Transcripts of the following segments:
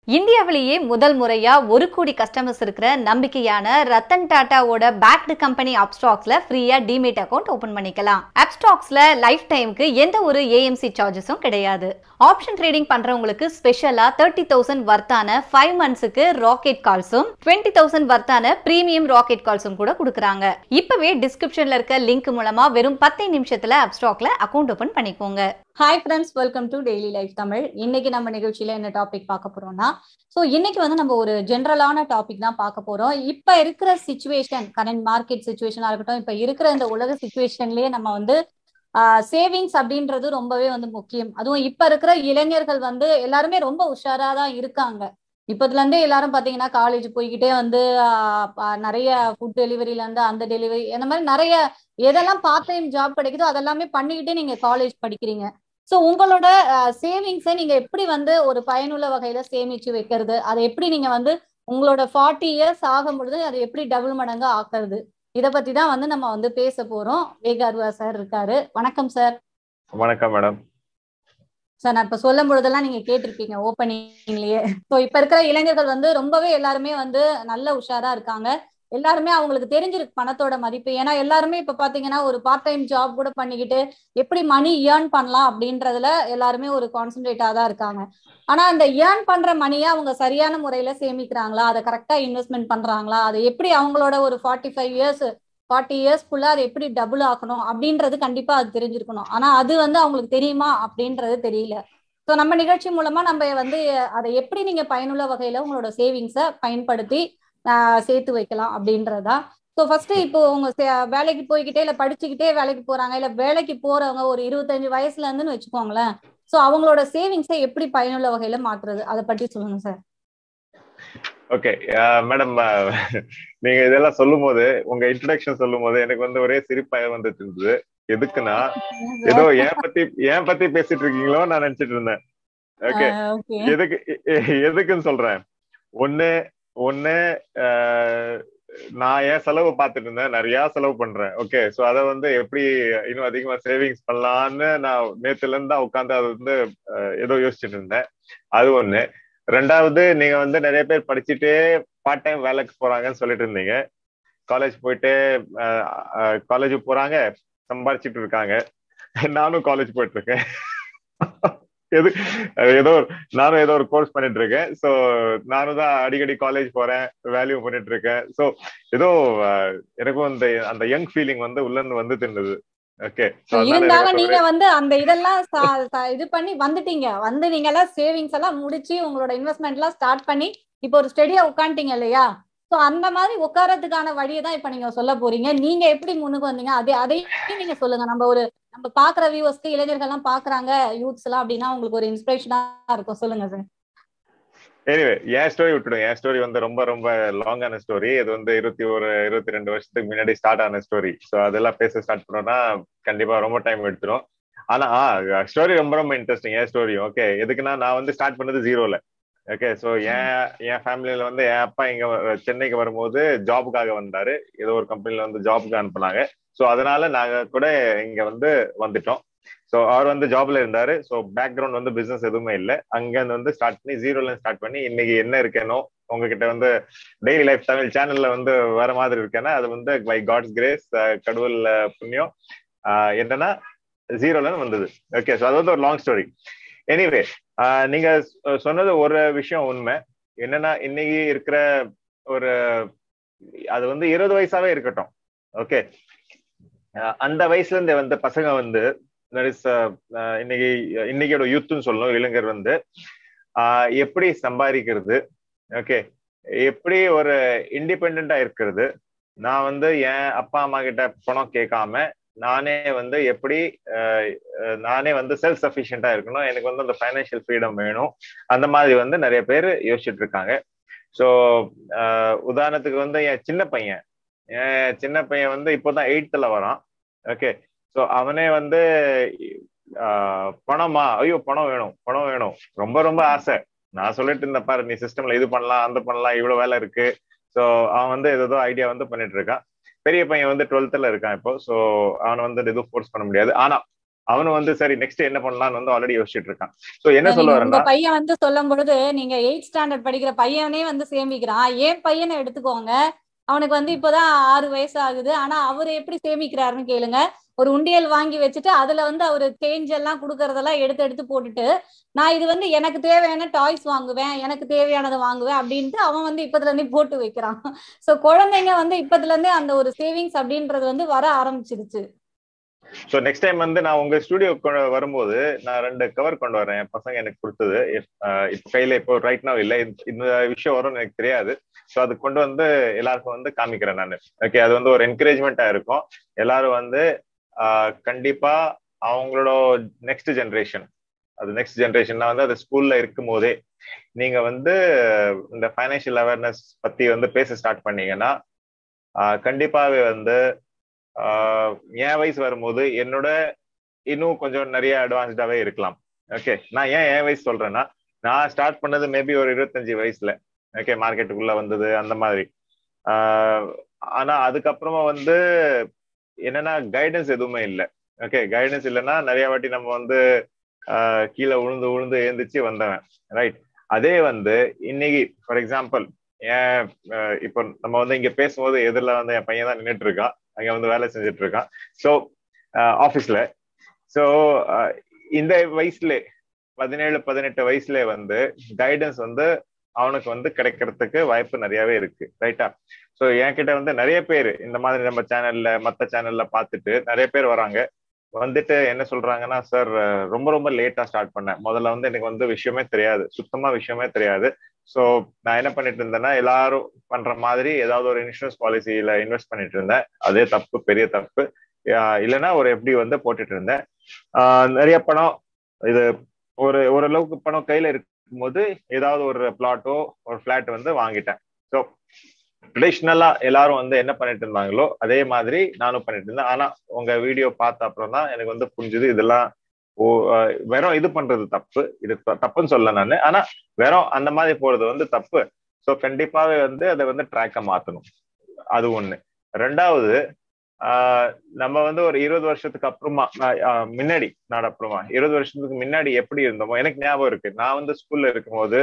இந்தியாவிலேயே முதல் முறையா ஒரு கோடி கஸ்டமர்ஸ் இருக்கிற நம்பிக்கையான ரத்தன் டாட்டாவோட பேக்டு கம்பெனி அப்ஸ்டாக்ஸ்ல ஃப்ரீயா டிமேட் அக்கௌண்ட் ஓபன் பண்ணிக்கலாம் அப்ஸ்டாக்ஸ்ல லைஃப் டைமுக்கு எந்த ஒரு ஏஎம்சி சார்ஜஸும் கிடையாது ஆப்ஷன் ட்ரேடிங் பண்றவங்களுக்கு ஸ்பெஷலா தேர்ட்டி தௌசண்ட் வர்த்தான ஃபைவ் மந்த்ஸுக்கு ராக்கெட் கால்ஸும் டுவெண்ட்டி தௌசண்ட் வர்த்தான பிரீமியம் ராக்கெட் கால்ஸும் கூட கொடுக்குறாங்க இப்பவே டிஸ்கிரிப்ஷன்ல இருக்க லிங்க் மூலமா வெறும் பத்து நிமிஷத்துல அப்ஸ்டாக்ல அக்கௌண்ட் ஓபன் பண்ணிக்கோங்க hi friends welcome to daily life Tamil இன்னைக்கு நம்ம நிகழ்ச்சியில என்ன டாபிக் பார்க்க போறோம்னா ஸோ இன்னைக்கு வந்து நம்ம ஒரு ஜென்ரலான டாபிக் தான் பார்க்க போறோம் இப்ப இருக்கிற சுச்சுவேஷன் கரண்ட் மார்க்கெட் சுச்சுவேஷனா இருக்கட்டும் இப்ப இருக்கிற இந்த உலக சுச்சுவேஷன்லயே நம்ம வந்து சேவிங்ஸ் அப்படின்றது ரொம்பவே வந்து முக்கியம் அதுவும் இப்ப இருக்கிற இளைஞர்கள் வந்து எல்லாருமே ரொம்ப உஷாரா தான் இருக்காங்க இப்பத்துல இருந்தே எல்லாரும் பாத்தீங்கன்னா காலேஜ் போய்கிட்டே வந்து நிறைய ஃபுட் டெலிவரில இருந்து அந்த டெலிவரி அந்த மாதிரி நிறைய எதெல்லாம் பார்ட் டைம் ஜாப் கிடைக்குதோ அதெல்லாமே பண்ணிக்கிட்டே நீங்க காலேஜ் படிக்கிறீங்க ஸோ உங்களோட சேவிங்ஸை நீங்க எப்படி வந்து ஒரு பயனுள்ள வகையில சேமிச்சு வைக்கிறது அதை எப்படி நீங்க வந்து உங்களோட ஃபார்ட்டி இயர்ஸ் ஆகும் பொழுது அதை எப்படி டபுள் மடங்கா ஆக்குறது இத பத்தி தான் வந்து நம்ம வந்து பேச போறோம் வேகார்வா சார் இருக்காரு வணக்கம் சார் வணக்கம் மேடம் சார் நான் இப்ப சொல்லும் பொழுதெல்லாம் நீங்க கேட்டிருப்பீங்க ஓப்பனிங்லயே ஸோ இப்ப இருக்கிற இளைஞர்கள் வந்து ரொம்பவே எல்லாருமே வந்து நல்ல உஷாரா இருக்காங்க எல்லாருமே அவங்களுக்கு தெரிஞ்சிருக்கு பணத்தோட மதிப்பு ஏன்னா எல்லாருமே இப்ப பாத்தீங்கன்னா ஒரு பார்ட் டைம் ஜாப் கூட பண்ணிக்கிட்டு எப்படி மணி ஏர்ன் பண்ணலாம் அப்படின்றதுல எல்லாருமே ஒரு கான்சென்ட்ரேட்டா தான் இருக்காங்க ஆனா அந்த ஏர்ன் பண்ற மணியை அவங்க சரியான முறையில சேமிக்கிறாங்களா அதை கரெக்டா இன்வெஸ்ட்மெண்ட் பண்றாங்களா அதை எப்படி அவங்களோட ஒரு ஃபார்ட்டி ஃபைவ் இயர்ஸ் ஃபார்ட்டி இயர்ஸ்க்குள்ள அதை எப்படி டபுள் ஆக்கணும் அப்படின்றது கண்டிப்பா அது தெரிஞ்சிருக்கணும் ஆனா அது வந்து அவங்களுக்கு தெரியுமா அப்படின்றது தெரியல ஸோ நம்ம நிகழ்ச்சி மூலமா நம்ம வந்து அதை எப்படி நீங்க பயனுள்ள வகையில உங்களோட சேவிங்ஸை பயன்படுத்தி சேர்த்து வைக்கலாம் அப்படின்றதா ஸோ ஃபர்ஸ்ட் இப்போ உங்க வேலைக்கு போய்கிட்டே இல்லை படிச்சுக்கிட்டே வேலைக்கு போறாங்க இல்லை வேலைக்கு போறவங்க ஒரு இருபத்தஞ்சு வயசுல இருந்துன்னு வச்சுக்கோங்களேன் ஸோ அவங்களோட சேவிங்ஸை எப்படி பயனுள்ள வகையில மாற்றுறது அதை பற்றி சொல்லுங்க சார் ஓகே மேடம் நீங்க இதெல்லாம் சொல்லும் போது உங்க இன்ட்ரடக்ஷன் சொல்லும் போது எனக்கு வந்து ஒரே சிரிப்பாக வந்துட்டு இருந்தது எதுக்குன்னா ஏதோ ஏன் பத்தி ஏன் பத்தி பேசிட்டு இருக்கீங்களோ நான் நினைச்சிட்டு இருந்தேன் ஓகே எதுக்கு எதுக்குன்னு சொல்றேன் ஒண்ணு ஒண்ணு நான் என் செலவு பார்த்துட்டு இருந்தேன் நிறைய செலவு பண்றேன் ஓகே ஸோ அதை வந்து எப்படி இன்னும் அதிகமா சேவிங்ஸ் பண்ணலான்னு நான் நேத்துல இருந்து உட்காந்து அதை வந்து ஏதோ யோசிச்சுட்டு இருந்தேன் அது ஒண்ணு ரெண்டாவது நீங்க வந்து நிறைய பேர் படிச்சுட்டே பார்ட் டைம் வேலைக்கு போறாங்கன்னு சொல்லிட்டு இருந்தீங்க காலேஜ் போயிட்டு காலேஜ் போறாங்க சம்பாரிச்சிட்டு இருக்காங்க நானும் காலேஜ் போயிட்டு இருக்கேன் எது ஏதோ நானும் ஏதோ ஒரு கோர்ஸ் பண்ணிட்டு இருக்கேன் ஸோ நானும் தான் அடிக்கடி காலேஜ் போறேன் வேல்யூ பண்ணிட்டு இருக்கேன் ஸோ ஏதோ எனக்கும் அந்த அந்த யங் ஃபீலிங் வந்து உள்ள இருந்து வந்துட்டு இருந்தது ஓகே இருந்தாலும் நீங்க வந்து அந்த இதெல்லாம் இது பண்ணி வந்துட்டீங்க வந்து நீங்க எல்லாம் சேவிங்ஸ் எல்லாம் முடிச்சு உங்களோட இன்வெஸ்ட்மெண்ட் எல்லாம் ஸ்டார்ட் பண்ணி இப்போ ஒரு ஸ்டெடியா உட்காந்துட்டீங்க இல்லையா சோ அந்த மாதிரி உட்காரத்துக்கான வழியை தான் இப்ப நீங்க சொல்ல போறீங்க நீங்க எப்படி முன்னுக்கு வந்தீங்க அதே அதையும் நீங்க சொல்லுங்க நம்ம ஒரு நம்ம பாக்குற வியூவர்ஸ்க்கு இளைஞர்கள் எல்லாம் பாக்குறாங்க யூத்ஸ் எல்லாம் அப்படின்னா உங்களுக்கு ஒரு இன்ஸ்பிரேஷனா இருக்கும் சொல்லுங்க சார் எனிவே என் ஸ்டோரி விட்டுடும் என் ஸ்டோரி வந்து ரொம்ப ரொம்ப லாங்கான ஸ்டோரி இது வந்து இருபத்தி ஒரு இருபத்தி ரெண்டு வருஷத்துக்கு முன்னாடி ஸ்டார்ட் ஆன ஸ்டோரி ஸோ அதெல்லாம் பேச ஸ்டார்ட் பண்ணோம்னா கண்டிப்பா ரொம்ப டைம் எடுத்துரும் ஆனா ஸ்டோரி ரொம்ப ரொம்ப இன்ட்ரெஸ்டிங் என் ஸ்டோரி ஓகே எதுக்குன்னா நான் வந்து ஸ்டார்ட் பண்ணது ஜீரோல ஓகே ஸோ என் என் ஃபேமிலியில வந்து என் அப்பா இங்க சென்னைக்கு வரும்போது ஜாபுக்காக வந்தாரு ஏதோ ஒரு கம்பெனில வந்து ஜாபுக்கு அனுப்புனாங்க ஸோ அதனால நாங்க கூட இங்க வந்து வந்துட்டோம் ஸோ அவர் வந்து ஜாப்ல இருந்தாரு ஸோ பேக்ரவுண்ட் வந்து பிசினஸ் எதுவுமே இல்லை அங்கேருந்து வந்து ஸ்டார்ட் பண்ணி ஜீரோல ஸ்டார்ட் பண்ணி இன்னைக்கு என்ன இருக்கேனோ உங்ககிட்ட வந்து டெய்லி லைஃப் தமிழ் சேனல்ல வந்து வேற மாதிரி இருக்கேன்னா அது வந்து பை காட்ஸ் கிரேஸ் கடவுள் புண்ணியம் என்னன்னா ஜீரோல வந்தது ஓகே ஸோ அது வந்து ஒரு லாங் ஸ்டோரி எனிவே நீங்க சொன்னது ஒரு விஷயம் உண்மை என்னன்னா இன்னைக்கு இருக்கிற ஒரு அது வந்து இருபது வயசாவே இருக்கட்டும் ஓகே அந்த வயசுல இருந்து வந்த பசங்க வந்து இன்னைக்கு இன்னைக்கோட யூத்துன்னு சொல்லணும் இளைஞர் வந்து எப்படி சம்பாதிக்கிறது ஓகே எப்படி ஒரு இண்டிபெண்டா இருக்கிறது நான் வந்து என் அப்பா அம்மா கிட்ட பணம் கேட்காம நானே வந்து எப்படி நானே வந்து செல்ஃப் சஃபிஷியண்டா இருக்கணும் எனக்கு வந்து அந்த ஃபைனான்சியல் ஃப்ரீடம் வேணும் அந்த மாதிரி வந்து நிறைய பேர் யோசிச்சுட்டு இருக்காங்க ஸோ உதாரணத்துக்கு வந்து என் சின்ன பையன் என் சின்ன பையன் வந்து இப்போதான் எயித்துல வரான் ஓகே ஸோ அவனே வந்து பணமா ஐயோ பணம் வேணும் பணம் வேணும் ரொம்ப ரொம்ப ஆசை நான் சொல்லிட்டு இருந்த பாரு நீ சிஸ்டம்ல இது பண்ணலாம் அந்த பண்ணலாம் இவ்வளவு வேலை இருக்கு ஸோ அவன் வந்து ஏதோ ஐடியா வந்து பண்ணிட்டு இருக்கான் பெரிய பையன் வந்து டுவெல்த்ல இருக்கான் இப்போ ஸோ அவனை வந்து எதுவும் ஃபோர்ஸ் பண்ண முடியாது ஆனா அவனும் வந்து சரி நெக்ஸ்ட் என்ன பண்ணலாம்னு வந்து ஆல்ரெடி யோசிச்சுட்டு இருக்கான் சோ என்ன நீங்க சொல்ல உங்க வரேன்னா பையன் வந்து சொல்லும் பொழுது நீங்க எயிட் ஸ்டாண்டர்ட் படிக்கிற பையனே வந்து சேமிக்கிறான் என் பையனை எடுத்துக்கோங்க அவனுக்கு வந்து இப்போதான் ஆறு வயசு ஆகுது ஆனா அவர் எப்படி சேமிக்கிறாருன்னு கேளுங்க ஒரு உண்டியல் வாங்கி வச்சுட்டு அதுல வந்து அவரு சேஞ்ச் எல்லாம் கொடுக்கறதெல்லாம் எடுத்து எடுத்து போட்டுட்டு நான் இது வந்து எனக்கு தேவையான டாய்ஸ் வாங்குவேன் எனக்கு தேவையானதை வாங்குவேன் அப்படின்ட்டு அவன் வந்து இப்பத்துல இருந்தே போட்டு வைக்கிறான் சோ குழந்தைங்க வந்து இப்பத்துல இருந்தே அந்த ஒரு சேவிங்ஸ் அப்படின்றது வந்து வர ஆரம்பிச்சிருச்சு ஸோ நெக்ஸ்ட் டைம் வந்து நான் உங்க ஸ்டுடியோ வரும்போது நான் ரெண்டு கவர் கொண்டு வரேன் என் பசங்க எனக்கு கொடுத்தது இப்போ கையில இப்போ ரைட் now இல்லை இந்த- இந்த விஷயம் வரும்னு எனக்கு தெரியாது ஸோ அது கொண்டு வந்து எல்லாருக்கும் வந்து காமிக்கிறேன் நான் ஓகே அது வந்து ஒரு என்கரேஜ்மெண்ட்டா இருக்கும் எல்லாரும் வந்து ஆஹ், கண்டிப்பா அவங்களோட நெக்ஸ்ட் ஜென்ரேஷன் அது நெக்ஸ்ட் ஜென்ரேஷன்னா வந்து அது ஸ்கூல்ல இருக்கும் போதே நீங்க வந்து இந்த ஃபைனான்சியல் அவேர்னஸ் பத்தி வந்து பேச ஸ்டார்ட் பண்ணீங்கன்னா ஆஹ், கண்டிப்பாவே வந்து ஆஹ் என் வயசு வரும்போது என்னோட இன்னும் கொஞ்சம் நிறைய அட்வான்ஸ்டாவே இருக்கலாம் ஓகே நான் ஏன் என் வயசு சொல்றேன்னா நான் ஸ்டார்ட் பண்ணது மேபி ஒரு இருபத்தஞ்சு வயசுல ஓகே மார்க்கெட்டுக்குள்ள வந்தது அந்த மாதிரி ஆஹ் ஆனா அதுக்கப்புறமா வந்து என்னன்னா கைடன்ஸ் எதுவுமே இல்லை ஓகே கைடன்ஸ் இல்லைன்னா நிறைய வாட்டி நம்ம வந்து ஆஹ் கீழே உழுந்து உழுந்து எழுந்திரிச்சு வந்தவன் ரைட் அதே வந்து இன்னைக்கு ஃபார் எக்ஸாம்பிள் ஏன் ஆஹ் இப்போ நம்ம வந்து இங்க பேசும்போது எதிரில் வந்து என் பையன் தான் நின்றுட்டு இருக்கான் அங்க வந்து வேலை செஞ்சுட்டு இருக்கான் ஸோ ஆஃபீஸ்ல ஸோ இந்த வயசுல பதினேழு பதினெட்டு வயசுல வந்து கைடன்ஸ் வந்து அவனுக்கு வந்து கிடைக்கிறதுக்கு வாய்ப்பு நிறையவே இருக்கு ரைட்டா ஸோ என்கிட்ட வந்து நிறைய பேர் இந்த மாதிரி நம்ம சேனல்ல மற்ற சேனல்ல பார்த்துட்டு நிறைய பேர் வராங்க வந்துட்டு என்ன சொல்றாங்கன்னா சார் ரொம்ப ரொம்ப லேட்டா ஸ்டார்ட் பண்ணேன் முதல்ல வந்து எனக்கு வந்து விஷயமே தெரியாது சுத்தமா விஷயமே தெரியாது ஸோ நான் என்ன பண்ணிட்டு இருந்தேன்னா எல்லாரும் பண்ற மாதிரி ஏதாவது ஒரு இன்சூரன்ஸ் பாலிசியில இன்வெஸ்ட் பண்ணிட்டு இருந்தேன் அதே தப்பு பெரிய தப்பு ஆஹ் இல்லைன்னா ஒரு எப்படி வந்து போட்டுட்டு இருந்தேன் ஆஹ் நிறைய பணம் இது ஒரு ஓரளவுக்கு பணம் கையில இருக்கும்போது ஏதாவது ஒரு பிளாட்டோ ஒரு ஃபிளாட் வந்து வாங்கிட்டேன் ஸோ ட்ரெடிஷ்னலா எல்லாரும் வந்து என்ன பண்ணிட்டு இருந்தாங்களோ அதே மாதிரி நானும் பண்ணிட்டு இருந்தேன் ஆனா உங்க வீடியோ பார்த்த அப்புறம் தான் எனக்கு வந்து புரிஞ்சுது இதெல்லாம் ஓ ஆஹ் வெறும் இது பண்றது தப்பு இது த- தப்புன்னு சொல்ல நான் ஆனா வெறும் அந்த மாதிரி போறது வந்து தப்பு ஸோ கண்டிப்பாவே வந்து அதை வந்து ட்ராக்கை மாத்தணும் அது ஒண்ணு ரெண்டாவது ஆஹ் நம்ம வந்து ஒரு இருபது வருஷத்துக்கு அப்புறமா ஆஹ் ஆஹ் முன்னாடி நான் அப்புறமா இருபது வருஷத்துக்கு முன்னாடி எப்படி இருந்தோமோ எனக்கு ஞாபகம் இருக்கு நான் வந்து ஸ்கூல்ல இருக்கும்போது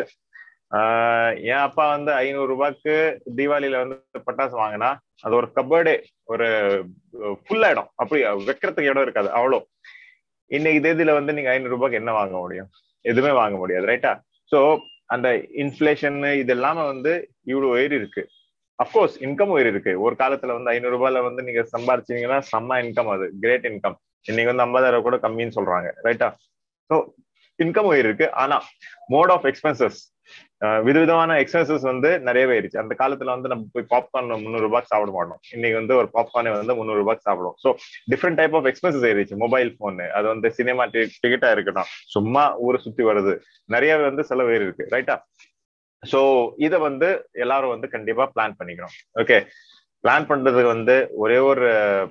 ஆஹ் என் அப்பா வந்து ஐநூறு ரூபாய்க்கு தீபாவளியில வந்து பட்டாசு வாங்கினா அது ஒரு கபர்டே ஒரு ஃபுல் இடம் அப்படி வைக்கிறதுக்கு இடம் இருக்காது அவ்வளோ இன்னைக்கு தேதியில வந்து நீங்க ஐநூறு ரூபாய்க்கு என்ன வாங்க முடியும் எதுவுமே வாங்க முடியாது ரைட்டா சோ அந்த இன்ஃபிளேஷன் இது எல்லாமே வந்து இவ்வளவு ஏறி இருக்கு அப்கோர்ஸ் இன்கம் உயர் இருக்கு ஒரு காலத்துல வந்து ஐநூறு ரூபாயில வந்து நீங்க சம்பாரிச்சீங்கன்னா செம்ம இன்கம் அது கிரேட் இன்கம் இன்னைக்கு வந்து ஐம்பதாயிரம் கூட கம்மின்னு சொல்றாங்க ரைட்டா ஸோ இன்கம் உயர் இருக்கு ஆனா மோட் ஆஃப் எக்ஸ்பென்சஸ் விதவிதமான எக்ஸ்பென்சஸ் வந்து நிறையவே இருந்துச்சு அந்த காலத்துல வந்து நம்ம போய் பாப்கார்ன் முந்நூறு ரூபாய்க்கு சாப்பிட மாட்டோம் இன்னைக்கு வந்து ஒரு பாப்கார்னே வந்து முந்நூறு ரூபாய்க்கு சாப்பிடுவோம் so different type of expenses ஏறிச்சு மொபைல் போன் அது வந்து சினிமா டிக்கெட்டா இருக்கட்டும் சும்மா ஊரை சுத்தி வருது நிறைய வந்து செலவு ஏறி இருக்கு ரைட்டா ஸோ இதை வந்து எல்லாரும் வந்து கண்டிப்பா பிளான் பண்ணிக்கணும் ஓகே பிளான் பண்றதுக்கு வந்து ஒரே ஒரு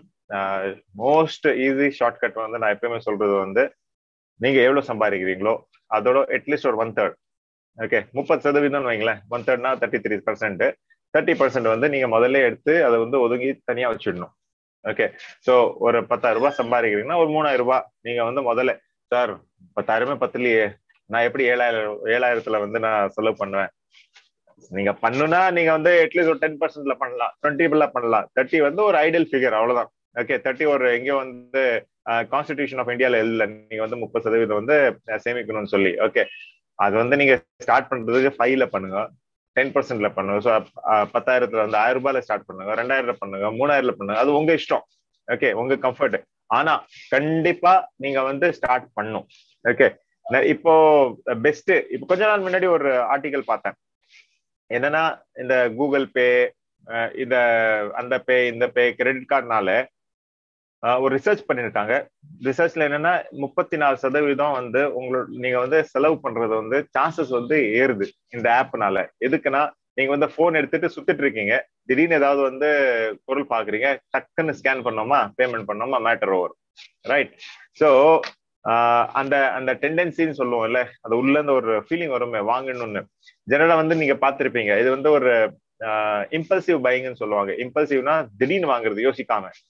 மோஸ்ட் ஈஸி ஷார்ட்கட் வந்து நான் எப்பயுமே சொல்றது வந்து நீங்க எவ்வளவு சம்பாதிக்கிறீங்களோ அதோட அட்லீஸ்ட் ஒரு ஒன் தேர்ட் ஓகே முப்பது சதவீதம்னு வைங்களேன் ஒன் தேர்ட்னா thirty three percent thirty percent வந்து நீங்க முதல்ல எடுத்து அதை வந்து ஒதுங்கி தனியா வச்சிடணும் ஓகே ஸோ ஒரு பத்தாயிரம் ரூபாய் சம்பாதிக்கிறீங்கன்னா ஒரு மூணாயிரம் ரூபாய் நீங்க வந்து முதல்ல சார் பத்தாயிரமே பத்துலையே நான் எப்படி ஏழாயிரம் ஏழாயிரத்துல வந்து நான் செலவு பண்ணுவேன் நீங்க பண்ணுனா நீங்க வந்து அட்லீஸ்ட் ஒரு டென் பர்சன்ட்ல பண்ணலாம் டுவெண்ட்டில பண்ணலாம் தேர்ட்டி வந்து ஒரு ஐடியல் ஃபிகர் அவ்வளவுதான் ஓகே தேர்ட்டி ஒரு எங்கேயோ வந்து கான்ஸ்டிடியூஷன் ஆஃப் இந்தியால இல்ல நீங்க வந்து முப்பது சதவீதம் வந்து சேமிக்கணும்னு சொல்லி ஓகே அது வந்து நீங்க ஸ்டார்ட் பண்றதுக்கு ஃபைவ்ல பண்ணுங்க டென் பர்சன்ட்ல பண்ணுங்க ஸோ பத்தாயிரத்துல வந்து ஆயிரம் ரூபாயில ஸ்டார்ட் பண்ணுங்க ரெண்டாயிரத்துல பண்ணுங்க மூணாயிரத்துல பண்ணுங்க அது உங்க இஷ்டம் ஓகே உங்க கம்ஃபர்ட் ஆனா கண்டிப்பா நீங்க வந்து ஸ்டார்ட் பண்ணும் ஓகே இப்போ பெஸ்ட் இப்போ கொஞ்ச நாள் முன்னாடி ஒரு ஆர்டிகல் பார்த்தேன் என்னன்னா இந்த கூகுள் பே இந்த அந்த பே இந்த பே கிரெடிட் கார்டுனால ஒரு ரிசர்ச் பண்ணிருக்காங்க ரிசர்ச்ல என்னன்னா முப்பத்தி நாலு சதவீதம் வந்து உங்களோட நீங்க வந்து செலவு பண்றது வந்து சான்சஸ் வந்து ஏறுது இந்த ஆப்னால எதுக்குன்னா நீங்க வந்து போன் எடுத்துட்டு சுத்திட்டு இருக்கீங்க திடீர்னு ஏதாவது வந்து பொருள் பாக்குறீங்க டக்குன்னு ஸ்கேன் பண்ணோமா பேமெண்ட் பண்ணோமா மேட்டர் ஓவர் ரைட் ஸோ அந்த அந்த டெண்டன்சின்னு சொல்லுவோம்ல அது உள்ள இருந்து ஒரு ஃபீலிங் வருமே வாங்கணும்னு ஜெனரலா வந்து நீங்க பார்த்திருப்பீங்க இது வந்து ஒரு இம்பல்சிவ் பைங்னு சொல்லுவாங்க இம்பல்சிவ்னா திடீர்னு வாங்குறது யோசிக்காம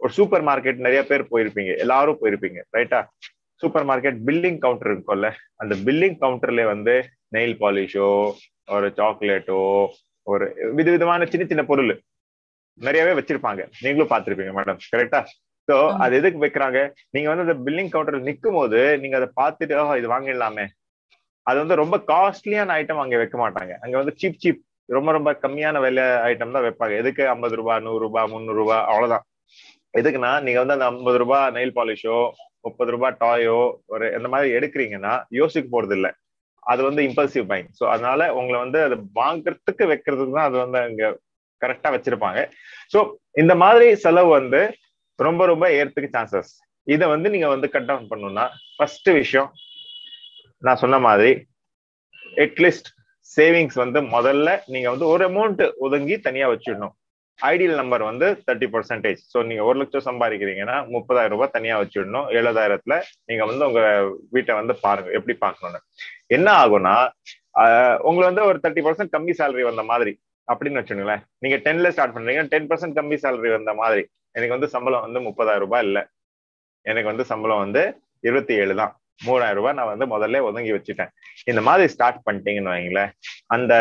ஒரு சூப்பர் மார்க்கெட் நிறைய பேர் போயிருப்பீங்க எல்லாரும் போயிருப்பீங்க ரைட்டா சூப்பர் மார்க்கெட் பில்லிங் கவுண்டர் இருக்கும்ல அந்த பில்லிங் கவுண்டர்ல வந்து நெயில் பாலிஷோ ஒரு சாக்லேட்டோ ஒரு விதவிதமான சின்ன சின்ன பொருள் நிறையவே வச்சிருப்பாங்க நீங்களும் பார்த்திருப்பீங்க மேடம் கரெக்டா சோ ஆமா. அது எதுக்கு வைக்கிறாங்க நீங்க வந்து அந்த பில்லிங் கவுண்டர் நிக்கும் போது நீங்க அதை பார்த்துட்டு "ஓ, இது வாங்கிடலாமே அது வந்து ரொம்ப காஸ்ட்லியான ஐட்டம் அங்க வைக்க மாட்டாங்க அங்க வந்து சீப் சீப் ரொம்ப ரொம்ப கம்மியான விலை ஐட்டம் தான் வைப்பாங்க எதுக்கு ஐம்பது ரூபாய் நூறு ரூபாய் முந்நூறு ரூபாய் அவ்வளவுதான் எதுக்குன்னா நீங்க வந்து அந்த ஐம்பது ரூபாய் நெயில் பாலிஷோ முப்பது ரூபாய் டாயோ ஒரு இந்த மாதிரி எடுக்கிறீங்கன்னா யோசிக்க போறது இல்ல அது வந்து இம்பல்சிவ் மைண்ட் ஸோ அதனால உங்களை வந்து அது வாங்குறதுக்கு வைக்கிறதுக்கு தான் அது வந்து அங்க கரெக்டா வச்சிருப்பாங்க ஸோ இந்த மாதிரி செலவு வந்து ரொம்ப ரொம்ப ஏறதுக்கு சான்சஸ் இதை வந்து நீங்க வந்து கட் டவுன் பண்ணணும்னா ஃபர்ஸ்ட் விஷயம் நான் சொன்ன மாதிரி அட்லீஸ்ட் சேவிங்ஸ் வந்து முதல்ல நீங்க வந்து ஒரு அமௌண்ட் ஒதுங்கி தனியா வச்சிடணும் ஐடியல் நம்பர் வந்து தேர்ட்டி பர்சன்டேஜ் ஸோ நீங்க ஒரு லட்சம் சம்பாதிக்கிறீங்கன்னா முப்பதாயிரம் ரூபாய் தனியா வச்சிடணும் எழுபதாயிரத்துல நீங்க வந்து உங்க வீட்டை வந்து பாருங்க எப்படி பார்க்கணும்னு என்ன ஆகும்னா ஆஹ் உங்களுக்கு வந்து ஒரு தேர்ட்டி பர்சன்ட் கம்மி சேலரி வந்த மாதிரி அப்படின்னு வச்சுக்கோங்களேன் நீங்க டென்ல ஸ்டார்ட் பண்றீங்க டென் பர்சன்ட் கம்மி சேலரி வந்த மாதிரி எனக்கு வந்து சம்பளம் வந்து முப்பதாயிரம் ரூபாய் இல்ல எனக்கு வந்து சம்பளம் வந்து இருபத்தி ஏழு தான் மூணாயிரம் ரூபாய் நான் வந்து முதல்ல ஒதுங்கி வச்சுட்டேன் இந்த மாதிரி ஸ்டார்ட் பண்ணிட்டீங்கன்னு வைங்களேன் அந்த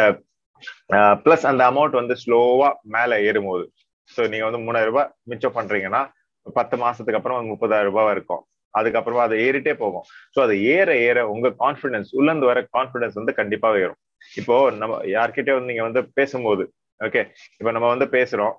பிளஸ் அந்த அமௌண்ட் வந்து ஸ்லோவா மேல ஏறும்போது ஸோ நீங்க வந்து மூணாயிரம் ரூபாய் மிச்சம் பண்றீங்கன்னா பத்து மாசத்துக்கு அப்புறம் முப்பதாயிரம் ரூபாய் இருக்கும் அதுக்கப்புறமா அது ஏறிட்டே போகும் ஸோ அது ஏற ஏற உங்க கான்ஃபிடன்ஸ் உள்ளந்து வர கான்ஃபிடன்ஸ் வந்து கண்டிப்பா ஏறும் இப்போ நம்ம யார்கிட்டயே வந்து நீங்க வந்து பேசும்போது ஓகே இப்போ நம்ம வந்து பேசுறோம்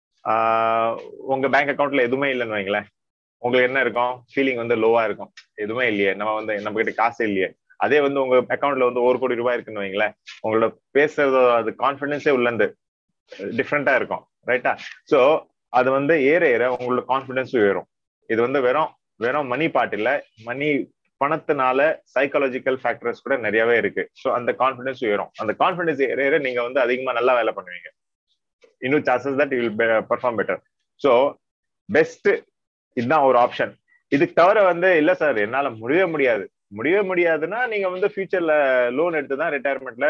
ஆஹ் உங்க பேங்க் அக்கௌண்ட்ல எதுவுமே இல்லைன்னு வைங்களேன் உங்களுக்கு என்ன இருக்கும் ஃபீலிங் வந்து லோவா இருக்கும் எதுவுமே இல்லையே நம்ம வந்து நம்ம கிட்ட காசு இல்லையே அதே வந்து உங்க அக்கௌண்ட்ல வந்து ஒரு கோடி ரூபாய் இருக்குன்னு வைங்களேன் உங்களோட பேசுறது அது கான்பிடன்ஸே உள்ளந்து டிஃப்ரெண்டா இருக்கும் ரைட்டா சோ அது வந்து ஏற ஏற உங்களோட கான்பிடன்ஸும் ஏறும் இது வந்து வெறும் வெறும் மணி பாட் இல்ல மணி பணத்தினால சைக்காலஜிக்கல் ஃபேக்டர்ஸ் கூட நிறையவே இருக்கு ஸோ அந்த கான்பிடன்ஸ் ஏறும் அந்த கான்பிடன்ஸ் ஏற ஏற நீங்க வந்து அதிகமா நல்லா வேலை பண்ணுவீங்க இன்னும் chances that will perform better so best இதுதான் ஒரு ஆப்ஷன் இதுக்கு தவிர வந்து இல்ல சார் என்னால முடியவே முடியாது முடியவே முடியாதுன்னா நீங்க வந்து ஃபியூச்சர்ல லோன் எடுத்து தான் ரிட்டையர்மெண்ட்ல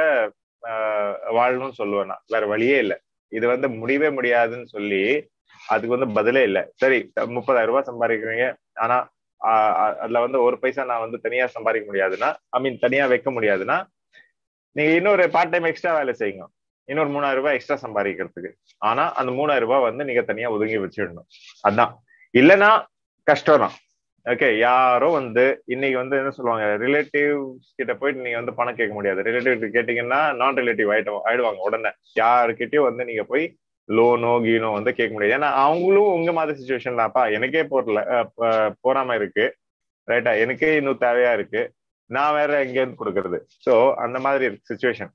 வாழணும்னு சொல்லுவேன் நான் வேற வழியே இல்லை இது வந்து முடியவே முடியாதுன்னு சொல்லி அதுக்கு வந்து பதிலே இல்லை சரி முப்பதாயிரம் ரூபாய் சம்பாதிக்கிறீங்க ஆனா அதுல வந்து ஒரு பைசா நான் வந்து தனியா சம்பாதிக்க முடியாதுன்னா ஐ மீன் தனியா வைக்க முடியாதுன்னா நீங்க இன்னொரு பார்ட் டைம் எக்ஸ்ட்ரா வேலை செய்யுங்க இன்னொரு மூணாயிரம் ரூபாய் எக்ஸ்ட்ரா சம்பாதிக்கிறதுக்கு ஆனா அந்த மூணாயிரம் ரூபாய் வந்து நீங்க தனியா ஒதுங்கி வச்சிடணும் அதான் இல்லைன்னா கஷ்டம் தான் ஓகே யாரோ வந்து இன்னைக்கு வந்து என்ன சொல்லுவாங்க ரிலேட்டிவ்ஸ் கிட்ட போயிட்டு நீங்க வந்து பணம் கேட்க முடியாது ரிலேட்டிவ் கேட்டீங்கன்னா நான் ரிலேட்டிவ் ஆயிட்டு ஆயிடுவாங்க உடனே யாருக்கிட்டயும் வந்து நீங்க போய் லோனோ கீனோ வந்து கேட்க முடியாது ஏன்னா அவங்களும் உங்க மாதிரி சுச்சுவேஷன் தான்ப்பா எனக்கே போடல போறாம இருக்கு ரைட்டா எனக்கே இன்னும் தேவையா இருக்கு நான் வேற எங்க இருந்து கொடுக்கறது ஸோ அந்த மாதிரி இருக்கு situation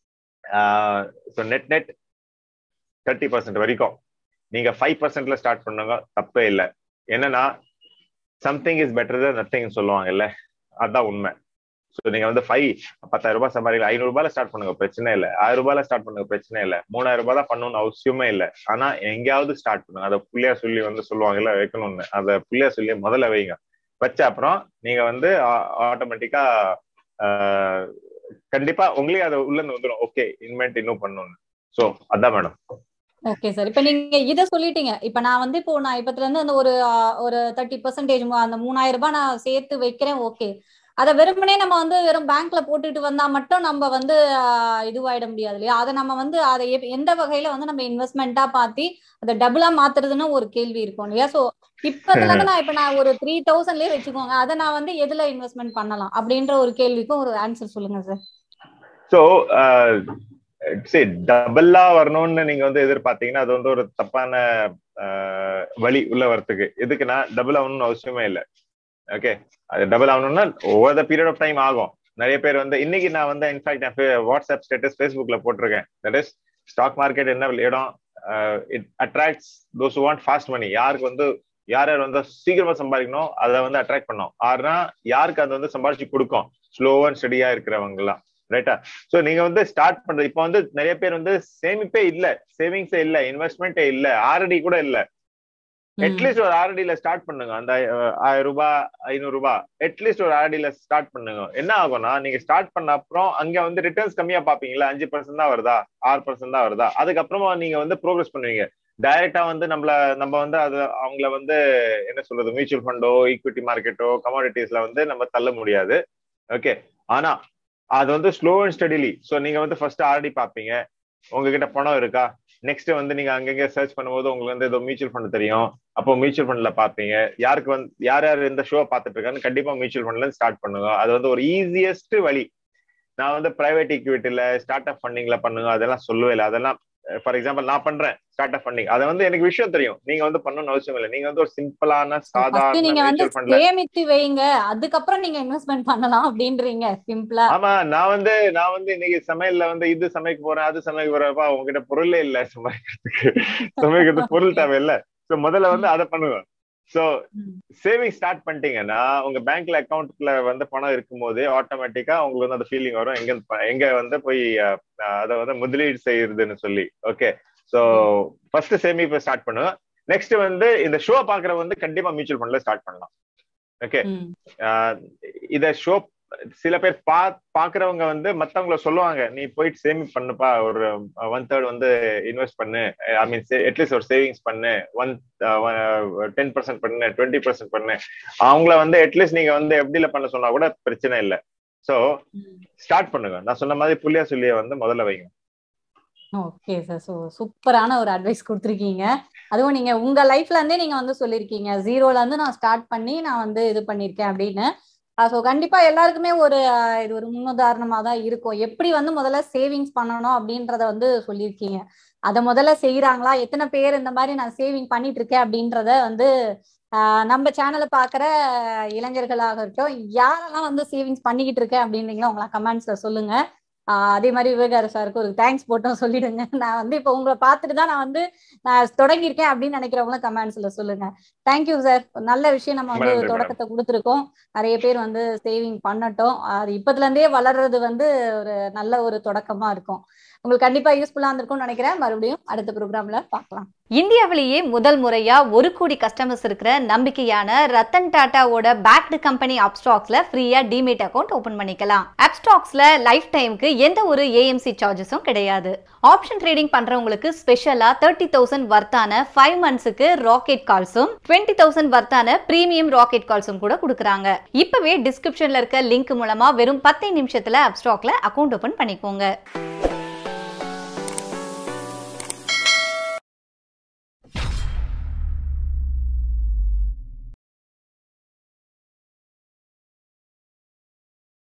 so net net thirty percent வரைக்கும் நீங்க ஃபைவ் பர்சன்ட்ல ஸ்டார்ட் பண்ணுங்க தப்பே இல்லை என்னன்னா சம்திங் இஸ் பெட்டர் தான் நத்திங் சொல்லுவாங்கல்ல அதுதான் உண்மை ஸோ நீங்க வந்து ஃபைவ் பத்தாயிரம் ரூபாய் சம்பாதிக்கல ஐநூறு ரூபாயில ஸ்டார்ட் பண்ணுங்க பிரச்சனை இல்லை ஆயிரம் ரூபாயில ஸ்டார்ட் பண்ணுங்க பிரச்சனை இல்லை மூணாயிரம் ரூபாய் தான் பண்ணணும்னு அவசியமே இல்லை ஆனா எங்கேயாவது ஸ்டார்ட் பண்ணுங்க அதை புள்ளியா சொல்லி வந்து சொல்லுவாங்கல்ல வைக்கணும்னு அதை புள்ளியா சொல்லி முதல்ல வைங்க வச்ச அப்புறம் நீங்க வந்து ஆட்டோமேட்டிக்கா கண்டிப்பா உங்களே அதை உள்ள வந்துடும் ஓகே இன்வென்ட் இன்னும் பண்ணணும்னு ஸோ அதான் மேடம் ஓகே சார் இப்ப நீங்க இத சொல்லிட்டீங்க இப்ப நான் வந்து இப்போ நான் இப்பத்துல இருந்து அந்த ஒரு ஒரு தேர்ட்டி பர்சன்டேஜ் அந்த மூணாயிரம் ரூபாய் நான் சேர்த்து வைக்கிறேன் ஓகே அதை வெறுமனே நம்ம வந்து வெறும் பேங்க்ல போட்டுட்டு வந்தா மட்டும் நம்ம வந்து இதுவாயிட முடியாது இல்லையா அதை நம்ம வந்து அதை எந்த வகையில வந்து நம்ம இன்வெஸ்ட்மெண்ட்டா பாத்தி அதை டபுளா மாத்துறதுன்னு ஒரு கேள்வி இருக்கும் இல்லையா சோ இப்பத்துல இருந்து நான் இப்ப நான் ஒரு த்ரீ தௌசண்ட்லயே வச்சுக்கோங்க அதை நான் வந்து எதுல இன்வெஸ்ட்மெண்ட் பண்ணலாம் அப்படின்ற ஒரு கேள்விக்கும் ஒரு ஆன்சர் சொல்லுங்க சார் ஸோ சரி டபுளா வரணும்னு நீங்க வந்து எதிர்பார்த்தீங்கன்னா அது வந்து ஒரு தப்பான வழி உள்ள வரத்துக்கு எதுக்குன்னா டபுள் ஆகணும்னு அவசியமே இல்லை ஓகே அது டபுள் ஆகணும்னா over the period of time ஆகும் நிறைய பேர் வந்து இன்னைக்கு நான் வந்து இன்ஃபேக்ட் வாட்ஸ்அப் ஸ்டேட்டஸ் ஃபேஸ்புக்ல போட்டிருக்கேன் தட் இஸ் ஸ்டாக் மார்க்கெட் என்ன இடம் it attracts those want fast money யாருக்கு வந்து யார் யார் வந்து சீக்கிரமா சம்பாதிக்கணும் அதை வந்து அட்ராக்ட் பண்ணும் ஆறுனா யாருக்கு அது வந்து சம்பாதிச்சு கொடுக்கும் ஸ்லோ அண்ட் ஸ்டடியா இருக்கிறவங்க எல்லாம் ரைட்டா சோ நீங்க வந்து ஸ்டார்ட் பண்றது இப்ப வந்து நிறைய பேர் வந்து சேமிப்பே இல்ல சேவிங்ஸே இல்ல இன்வெஸ்ட்மெண்ட்டே இல்ல ஆர்டி கூட இல்ல அட்லீஸ்ட் ஒரு ஆர்டில ஸ்டார்ட் பண்ணுங்க அந்த ஆயிரம் ரூபாய் ஐநூறு ரூபாய் அட்லீஸ்ட் ஒரு ஆர்டில ஸ்டார்ட் பண்ணுங்க என்ன ஆகும்னா நீங்க ஸ்டார்ட் பண்ண அப்புறம் அங்க வந்து ரிட்டர்ன்ஸ் கம்மியா பாப்பீங்களா அஞ்சு பர்சன்ட் தான் வருதா ஆறு பர்சன்ட் தான் வருதா அதுக்கப்புறமா நீங்க வந்து ப்ரோக்ரஸ் பண்ணுவீங்க டைரக்டா வந்து நம்மள நம்ம வந்து அது அவங்கள வந்து என்ன சொல்றது மியூச்சுவல் ஃபண்டோ ஈக்விட்டி மார்க்கெட்டோ கமாடிட்டிஸ்ல வந்து நம்ம தள்ள முடியாது ஓகே ஆனா அது வந்து ஸ்லோ அண்ட் ஸ்டடிலி ஸோ நீங்க வந்து ஃபர்ஸ்ட் ஆர்டி பார்ப்பீங்க உங்ககிட்ட பணம் இருக்கா நெக்ஸ்ட் வந்து நீங்க அங்கங்க சர்ச் பண்ணும்போது உங்களுக்கு வந்து ஏதோ மியூச்சுவல் ஃபண்ட் தெரியும் அப்போ மியூச்சுவல் ஃபண்ட்ல பாப்பீங்க யாருக்கு வந்து யார் யார் இந்த ஷோ பார்த்துட்டு இருக்கான்னு கண்டிப்பா மியூச்சுவல் ஃபண்ட்ல ஸ்டார்ட் பண்ணுங்க அது வந்து ஒரு ஈஸியஸ்ட் வழி நான் வந்து பிரைவேட் ஈக்விட்டில ஸ்டார்ட் அப் ஃபண்டிங்ல பண்ணுங்க அதெல்லாம் சொல்லவே இல்லை அதெல்லாம் ஃபார் எக்ஸாம்பிள் நான் பண்றேன் ஸ்டார்ட் அப் ஃபண்டிங் அது வந்து எனக்கு விஷயம் தெரியும் நீங்க வந்து பண்ணணும்னு அவசியம் இல்லை நீங்க வந்து ஒரு சிம்பிளான First சாதாரண நீங்க வந்து மியூச்சுவல் ஃபண்ட்ல சேமித்து வைங்க அதுக்கப்புறம் நீங்க இன்வெஸ்ட்மெண்ட் பண்ணலாம் அப்படின்றீங்க சிம்பிளா ஆமா நான் வந்து நான் வந்து இன்னைக்கு சமையல்ல வந்து இது சமைக்க போறேன் அது சமைக்க போறப்பா உங்ககிட்ட பொருளே இல்ல சமைக்கிறதுக்கு சமைக்கிறதுக்கு பொருள் தேவையில்ல சோ முதல்ல வந்து அதை பண்ணுங்க சோ சேவிங் ஸ்டார்ட் பண்ணிட்டீங்கன்னா உங்க பேங்க்ல அக்கௌண்ட்ல வந்து பணம் இருக்கும்போது ஆட்டோமேட்டிக்கா உங்களுக்கு வந்து அந்த ஃபீலிங் வரும் எங்க ப- எங்க வந்து போய் அஹ், அதை வந்து முதலீடு செய்யறதுன்னு சொல்லி ஓகே சோ ஃபர்ஸ்ட் சேமிப்பை ஸ்டார்ட் பண்ணுங்க நெக்ஸ்ட் வந்து இந்த ஷோ பாக்குற வந்து கண்டிப்பா மியூச்சுவல் ஃபண்ட்ல ஸ்டார்ட் பண்ணலாம் ஓகே ம். ஆஹ் இத ஷோ சில பேர் பா பாக்குறவங்க வந்து மத்தவங்கள சொல்லுவாங்க நீ போயிட்டு சேமி பண்ணுப்பா ஒரு ஒன் தேர்ட் வந்து இன்வெஸ்ட் பண்ணு ஐ மீன் அட்லீஸ்ட் ஒரு சேவிங்ஸ் பண்ணு ஒன் டென் பர்சன்ட் பண்ணு டுவெண்ட்டி பர்சன்ட் பண்ணு அவங்கள வந்து அட்லீஸ்ட் நீங்க வந்து எப்படில பண்ண சொன்னா கூட பிரச்சனை இல்லை சோ ம். ஸ்டார்ட் பண்ணுங்க நான் சொன்ன மாதிரி புள்ளியா சொல்லிய வந்து முதல்ல வைங்க ஓகே சார் ஸோ சூப்பரான ஒரு அட்வைஸ் கொடுத்துருக்கீங்க அதுவும் நீங்க உங்க லைஃப்ல இருந்தே நீங்க வந்து சொல்லியிருக்கீங்க ஜீரோல இருந்து நான் ஸ்டார்ட் பண்ணி நான் வந்து இது பண்ணியிருக்கேன் அப்படின்னு ஸோ கண்டிப்பா எல்லாருக்குமே ஒரு அஹ், இது ஒரு முன்னுதாரணமா தான் இருக்கும் எப்படி வந்து முதல்ல சேவிங்ஸ் பண்ணணும் அப்படின்றத வந்து சொல்லியிருக்கீங்க அதை முதல்ல செய்யறாங்களா எத்தனை பேர் இந்த மாதிரி நான் சேவிங் பண்ணிட்டு இருக்கேன் அப்படின்றத வந்து ஆஹ், நம்ம சேனலை பார்க்குற இளைஞர்களாக இருக்கட்டும் யாரெல்லாம் வந்து சேவிங்ஸ் பண்ணிக்கிட்டு இருக்கேன் அப்படின்றீங்களோ உங்களா கமெண்ட்ஸ்ல சொல்லுங்க ஆஹ் அதே மாதிரி விவேகார சாருக்கு ஒரு தேங்க்ஸ் போட்டும் சொல்லிடுங்க நான் வந்து இப்போ உங்களை பார்த்துட்டு தான் நான் வந்து நான் தொடங்கியிருக்கேன் அப்படின்னு நினைக்கிறவங்களும் கமெண்ட்ஸ்ல சொல்லுங்க தேங்க்யூ சார் நல்ல விஷயம் நம்ம வந்து நன்றி, madam. தொடக்கத்தை கொடுத்துருக்கோம் நிறைய பேர் வந்து சேவிங் பண்ணட்டும் அது இப்பத்துல இருந்தே வளர்றது வந்து ஒரு நல்ல ஒரு தொடக்கமா இருக்கும் உங்களுக்கு கண்டிப்பா யூஸ்ஃபுல்லா இருந்திருக்கும்னு நினைக்கிறேன் மறுபடியும் அடுத்த ப்ரோக்ராம்ல பார்க்கலாம் இந்தியாவிலேயே முதல் முறையா ஒரு கோடி கஸ்டமர்ஸ் இருக்கிற நம்பிக்கையான ரத்தன் டாட்டாவோட பேக்டு கம்பெனி அப்ஸ்டாக்ஸ்ல ஃப்ரீயா டிமேட் அக்கௌண்ட் ஓபன் பண்ணிக்கலாம் அப்ஸ்டாக்ஸ்ல லைஃப் டைம்க்கு எந்த ஒரு ஏஎம்சி சார்ஜஸும் கிடையாது ஆப்ஷன் ட்ரேடிங் பண்றவங்களுக்கு ஸ்பெஷலா தேர்ட்டி தௌசண்ட் வர்த்தான ஃபைவ் மந்த்ஸுக்கு ராக்கெட் கால்ஸும் டுவெண்ட்டி தௌசண்ட் வர்த்தான பிரீமியம் ராக்கெட் கால்ஸும் கூட கொடுக்குறாங்க இப்பவே டிஸ்கிரிப்ஷன்ல இருக்க லிங்க் மூலமா வெறும் பத்து நிமிஷத்துல அப்ஸ்டாக்ல அக்கௌண்ட் ஓபன் பண்ணிக்கோங்க